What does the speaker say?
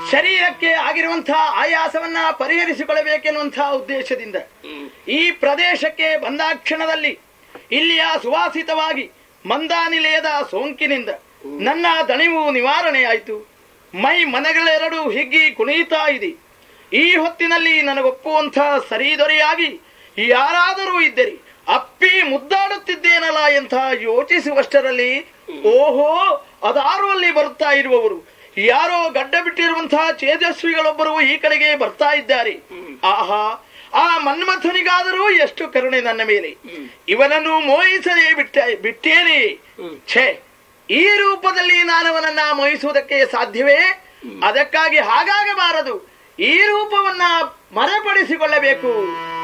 ಶರೀರಕ್ಕೆ ಆಗಿರುವಂತಹ ಆಯಾಸವನ್ನ ಪರಿಹರಿಸಿಕೊಳ್ಳಬೇಕೆನ್ನುವಂತಹ ಉದ್ದೇಶದಿಂದ ಈ ಪ್ರದೇಶಕ್ಕೆ ಬಂದ ಕ್ಷಣದಲ್ಲಿ ಇಲ್ಲಿಯ ಸುವಾಸಿತವಾಗಿ ಮಂದಾನಿಲಯದ ಸೋಂಕಿನಿಂದ ನನ್ನ ದಣಿವು ನಿವಾರಣೆ ಆಯಿತು ಮೈ ಮನೆಗಳೆರಡು ಹಿಗ್ಗಿ ಕುಣಿಯುತ್ತಾ ಇದೆ ಈ ಹೊತ್ತಿನಲ್ಲಿ ನನಗೊಪ್ಪುವಂಥ ಸರಿದೊರೆಯಾಗಿ ಯಾರಾದರೂ ಇದ್ದರೆ ಅಪ್ಪಿ ಮುದ್ದಾಡುತ್ತಿದ್ದೇನಲ್ಲ ಎಂತ ಯೋಚಿಸುವಷ್ಟರಲ್ಲಿ ಓಹೋ ಅದಾರು ಅಲ್ಲಿ ಬರುತ್ತಾ ಇರುವವರು ಯಾರೋ ಗಡ್ಡ ಬಿಟ್ಟಿರುವಂತಹ ತೇಜಸ್ವಿಗಳೊಬ್ಬರು ಈ ಕಡೆಗೆ ಬರ್ತಾ ಇದ್ದಾರೆ ಆಹಾ ಆ ಮನ್ಮಥನಿಗಾದರೂ ಎಷ್ಟು ಕರುಣೆ ನನ್ನ ಮೇಲೆ ಇವನನ್ನು ಮೋಹಿಸದೆ ಬಿಟ್ಟ ಬಿಟ್ಟೇನೆ ಛೇ ಈ ರೂಪದಲ್ಲಿ ನಾನು ಅವನನ್ನ ಮೋಹಿಸುವುದಕ್ಕೆ ಸಾಧ್ಯವೇ ಅದಕ್ಕಾಗಿ ಹಾಗಾಗಬಾರದು ಈ ರೂಪವನ್ನ ಮರೆಪಡಿಸಿಕೊಳ್ಳಬೇಕು